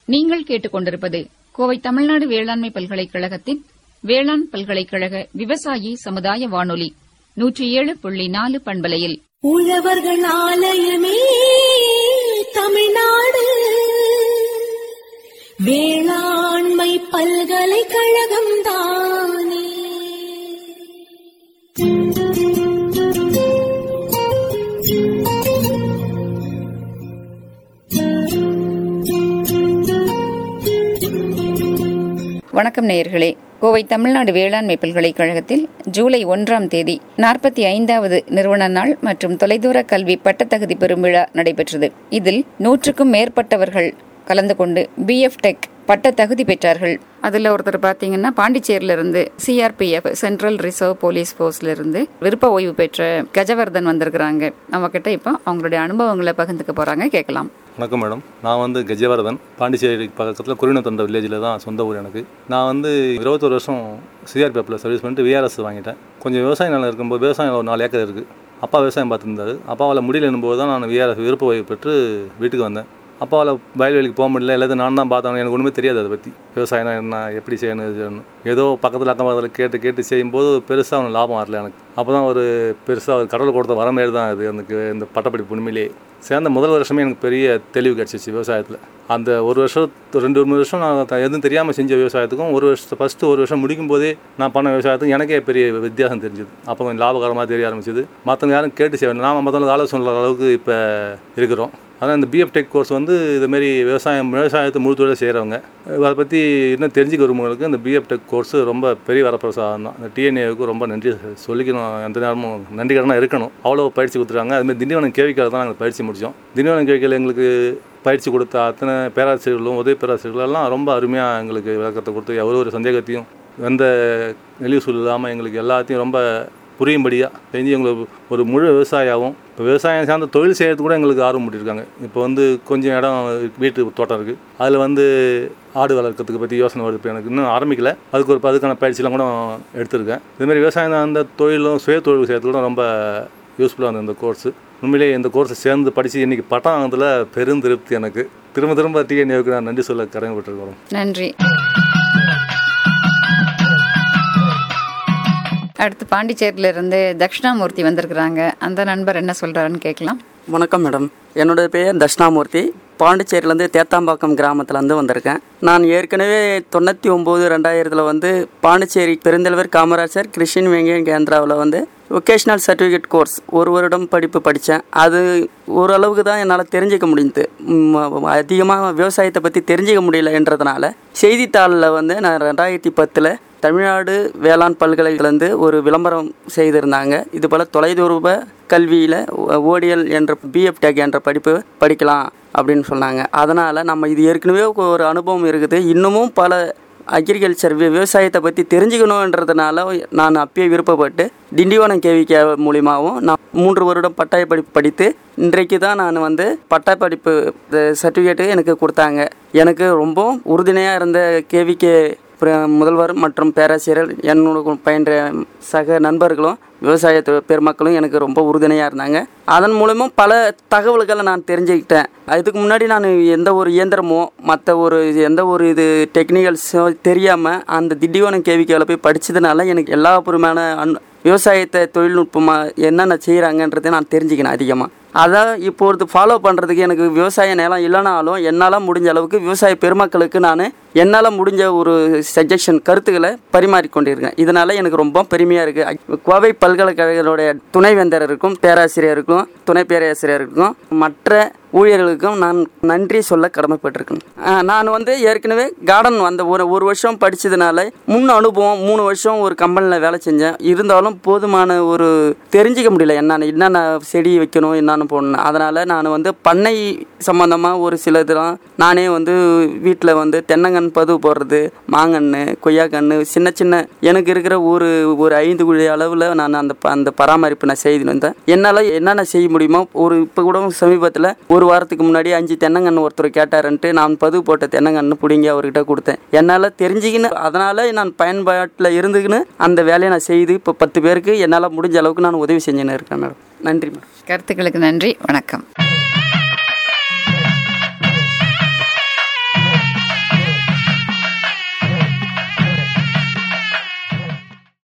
நீங்கள் கேட்டுக்கொண்டிருப்பது கோவை தமிழ்நாடு வேளாண்மை பல்கலைக்கழகத்தின் வேளாண் பல்கலைக்கழக விவசாயி சமுதாய வானொலி நூற்றி ஏழு புள்ளி நாலு பண்பலையில் உழவர்கள் ஆலயமே தமிழ்நாடு வேளாண்மை பல்கலைக்கழகம் தானே வணக்கம் நேயர்களே கோவை தமிழ்நாடு வேளாண்மை பல்கலைக்கழகத்தில் ஜூலை ஒன்றாம் தேதி நாற்பத்தி ஐந்தாவது நிறுவன நாள் மற்றும் தொலைதூர கல்வி பட்டத்தகுதி பெறும் விழா நடைபெற்றது இதில் நூற்றுக்கும் மேற்பட்டவர்கள் கலந்து கொண்டு பிஎஃப் டெக் பட்ட தகுதி பெற்றார்கள் அதுல ஒருத்தர் பாத்தீங்கன்னா பாண்டிச்சேரியில இருந்து சிஆர்பிஎஃப் சென்ட்ரல் ரிசர்வ் போலீஸ் போர்ஸ்ல இருந்து விருப்ப ஓய்வு பெற்ற கஜவர்தன் வந்திருக்கிறாங்க நம்ம கிட்ட இப்போ அவங்களுடைய அனுபவங்களை பகிர்ந்துக்க போறாங்க கேட்கலாம் வணக்கம் மேடம் நான் வந்து கஜவர்தன் பாண்டிச்சேரி பக்கத்தில் குறிணத்தொண்ட வில்லேஜில் தான் சொந்த ஊர் எனக்கு நான் வந்து இருபத்தொரு வருஷம் சிஆர்பிஎஃப்பில் சர்வீஸ் பண்ணிட்டு விஆர்எஸ் வாங்கிட்டேன் கொஞ்சம் விவசாய நிலம் இருக்கும்போது விவசாயம் ஒரு நாலு ஏக்கர் இருக்குது அப்பா விவசாயம் பார்த்துருந்தாரு அப்பாவால் முடியலன்னும் போது தான் நான் விஆர்எஸ் விருப்ப ஓய்வு பெற்று வீட்டுக்கு வந்தேன் அப்பாவால் வயல்வெளிக்கு போக முடியல எல்லாத்தையும் நான் தான் பார்த்தேன் எனக்கு ஒன்றுமே தெரியாது அதை பற்றி விவசாயம் என்ன எப்படி செய்யணும் இது செய்யணும் ஏதோ பக்கத்தில் அக்கம் பக்கத்தில் கேட்டு கேட்டு செய்யும்போது பெருசாக அவனுக்கு லாபம் வரல எனக்கு அப்போ தான் ஒரு பெருசாக ஒரு கடவுள் கொடுத்த வரமாரி தான் அது எனக்கு இந்த பட்டப்படிப்பு உண்மையிலேயே சேர்ந்த முதல் வருஷமே எனக்கு பெரிய தெளிவு கிடச்சிச்சு விவசாயத்தில் அந்த ஒரு வருஷம் ரெண்டு மூணு வருஷம் நான் த- எதுவும் தெரியாமல் செஞ்ச விவசாயத்துக்கும் ஒரு வருஷம் ஃபஸ்ட்டு ஒரு வருஷம் முடிக்கும் போதே நான் பண்ண விவசாயத்துக்கும் எனக்கே பெரிய வித்தியாசம் தெரிஞ்சுது அப்போ கொஞ்சம் லாபகரமாக தெரிய ஆரம்பிச்சது மற்றவங்க யாரும் கேட்டு செய்யணும் நாம் மற்றவங்களுக்கு ஆலோசனை சொல்கிற அளவுக்கு இப்போ இருக்கிறோம் அதான் இந்த பிஎஃப் டெக் கோர்ஸ் வந்து இதுமாரி விவசாயம் விவசாயத்தை முழு தொழில் செய்கிறவங்க அதை பற்றி இன்னும் தெரிஞ்சுக்க விரும்புவங்களுக்கு இந்த பிஎஃப் டெக் கோர்ஸ் ரொம்ப பெரிய வரப்பிரசாதம் தான் இந்த டிஎன்ஏவுக்கு ரொம்ப நன்றி சொல்லிக்கணும் எந்த நேரமும் நன்றிகரமாக இருக்கணும் அவ்வளோ பயிற்சி கொடுத்துருக்காங்க அதுமாதிரி திண்டிவனம் கேவிக்கால தான் நாங்கள் பயிற்சி முடித்தோம் திண்டிவனம் கேவிக்கையில் எங்களுக்கு பயிற்சி கொடுத்த அத்தனை பேராசிரியர்களும் உதவி பேராசிரியர்களும் எல்லாம் ரொம்ப அருமையாக எங்களுக்கு விளக்கத்தை கொடுத்து எவ்வளோ ஒரு சந்தேகத்தையும் எந்த நெளிவு சொல் இல்லாமல் எங்களுக்கு எல்லாத்தையும் ரொம்ப புரியும்படியாக செஞ்சு எங்களுக்கு ஒரு முழு விவசாயியாகவும் இப்போ விவசாயம் சார்ந்த தொழில் செய்யறதுக்கு கூட எங்களுக்கு ஆர்வம் பண்ணியிருக்காங்க இப்போ வந்து கொஞ்சம் இடம் வீட்டு தோட்டம் இருக்குது அதில் வந்து ஆடு வளர்க்கறதுக்கு பற்றி யோசனை வருது இப்போ எனக்கு இன்னும் ஆரம்பிக்கல அதுக்கு ஒரு அதுக்கான பயிற்சியெலாம் கூட எடுத்திருக்கேன் இதுமாரி விவசாயம் அந்த தொழிலும் சுய தொழில் செய்யறது கூட ரொம்ப யூஸ்ஃபுல்லாக இருந்தது இந்த கோர்ஸு உண்மையிலேயே இந்த கோர்ஸை சேர்ந்து படித்து இன்றைக்கி பட்டம் வாங்கினதுல பெரும் திருப்தி எனக்கு திரும்ப திரும்ப டிஎன்ஏவுக்கு நான் நன்றி சொல்ல கடமைப்பட்டிருக்கிறோம் நன்றி அடுத்து பாண்டிச்சேரியில இருந்து தட்சிணாமூர்த்தி வந்திருக்கிறாங்க அந்த நண்பர் என்ன சொல்றாருன்னு கேட்கலாம் வணக்கம் மேடம் என்னோட பெயர் தட்சிணாமூர்த்தி பாண்டிச்சேரியிலேருந்து தேத்தாம்பாக்கம் கிராமத்துலேருந்து வந்திருக்கேன் நான் ஏற்கனவே தொண்ணூற்றி ஒம்பது ரெண்டாயிரத்தில் வந்து பாண்டிச்சேரி பெருந்தலைவர் காமராஜர் கிருஷ்ணன் வெங்கையன் கேந்திராவில் வந்து ஒகேஷ்னல் சர்டிஃபிகேட் கோர்ஸ் ஒரு வருடம் படிப்பு படித்தேன் அது ஓரளவுக்கு தான் என்னால் தெரிஞ்சுக்க முடியுது அதிகமாக விவசாயத்தை பற்றி தெரிஞ்சுக்க முடியலன்றதுனால செய்தித்தாளில் வந்து நான் ரெண்டாயிரத்தி பத்தில் தமிழ்நாடு வேளாண் பல்கலைக்கழகத்துலேருந்து ஒரு விளம்பரம் செய்திருந்தாங்க இது போல் தொலைதூர கல்வியில் ஓடிஎல் என்ற பிஎஃப் டெக் என்ற படிப்பு படிக்கலாம் அப்படின்னு சொன்னாங்க அதனால் நம்ம இது ஏற்கனவே ஒரு அனுபவம் இருக்குது இன்னமும் பல அக்ரிகல்ச்சர் விவசாயத்தை பற்றி தெரிஞ்சுக்கணுன்றதுனால நான் அப்பயே விருப்பப்பட்டு திண்டிவனம் கேவிகே மூலியமாகவும் நான் மூன்று வருடம் பட்டாய படிப்பு படித்து இன்றைக்கு தான் நான் வந்து பட்டாய படிப்பு சர்டிஃபிகேட்டு எனக்கு கொடுத்தாங்க எனக்கு ரொம்ப உறுதுணையாக இருந்த கேவிகே முதல்வர் மற்றும் பேராசிரியர் என்னோட பயின்ற சக நண்பர்களும் விவசாய தொ- பெருமக்களும் எனக்கு ரொம்ப உறுதுணையாக இருந்தாங்க அதன் மூலமும் பல தகவல்களை நான் தெரிஞ்சுக்கிட்டேன் அதுக்கு முன்னாடி நான் எந்த ஒரு இயந்திரமோ மற்ற ஒரு எந்த ஒரு இது டெக்னிக்கல்ஸோ தெரியாமல் அந்த திண்டிவனம் கேவிக்கையில் போய் படித்ததுனால எனக்கு எல்லா புறமான அன் விவசாயத்தை தொழில்நுட்பமாக என்னென்ன செய்கிறாங்கன்றதை நான் தெரிஞ்சுக்கினேன் அதிகமாக அதான் இப்பொழுது ஃபாலோ பண்ணுறதுக்கு எனக்கு விவசாய நிலம் இல்லைனாலும் என்னால் முடிஞ்ச அளவுக்கு விவசாய பெருமக்களுக்கு நான் என்னால் முடிஞ்ச ஒரு சஜஷன் கருத்துக்களை பரிமாறிக்கொண்டிருக்கேன் இதனால் எனக்கு ரொம்ப பெருமையாக இருக்குது கோவை பல்கலைக்கழகங்களுடைய துணைவேந்தருக்கும் பேராசிரியருக்கும் துணை பேராசிரியருக்கும் மற்ற ஊழியர்களுக்கும் நான் நன்றி சொல்ல கடமைப்பட்டிருக்கேன் ஆஹ் நான் வந்து ஏற்கனவே கார்டன் அந்த ஒரு ஒரு வருஷம் படித்ததுனால முன் அனுபவம் மூணு வருஷம் ஒரு கம்பெனியில் வேலை செஞ்சேன் இருந்தாலும் போதுமான ஒரு தெரிஞ்சிக்க முடியல என்னென்ன என்னென்ன செடி வைக்கணும் என்னென்ன போடணும் அதனால் நான் வந்து பண்ணை சம்மந்தமாக ஒரு சில இதெல்லாம் நானே வந்து வீட்டில் வந்து தென்னங்கன்று பதுவு போடுறது மாங்கன்று கொய்யாக்கன்று சின்ன சின்ன எனக்கு இருக்கிற ஒரு ஒரு ஐந்து குழி அளவில் நான் அந்த ப- அந்த பராமரிப்பு நான் செய்து வந்தேன் என்னால் என்னென்ன செய்ய முடியுமோ ஒரு இப்போ கூட சமீபத்தில் ஒரு வாரத்துக்கு முன்னாடி அஞ்சு தென்னங்கன்று ஒருத்தர் கேட்டாருன்ட்டு நான் பதுவு போட்ட தென்னங்கன்று பிடிங்கி அவர்கிட்ட கொடுத்தேன் என்னால் தெரிஞ்சுக்கின்னு அதனால் நான் பயன்பாட்டில் இருந்துக்கின்னு அந்த வேலையை நான் செய்து இப்போ பத்து பேருக்கு என்னால் முடிஞ்ச அளவுக்கு நான் உதவி செஞ்சுன்னு இருக்கேன் மேடம் நன்றி மேடம் கருத்துக்களுக்கு நன்றி வணக்கம்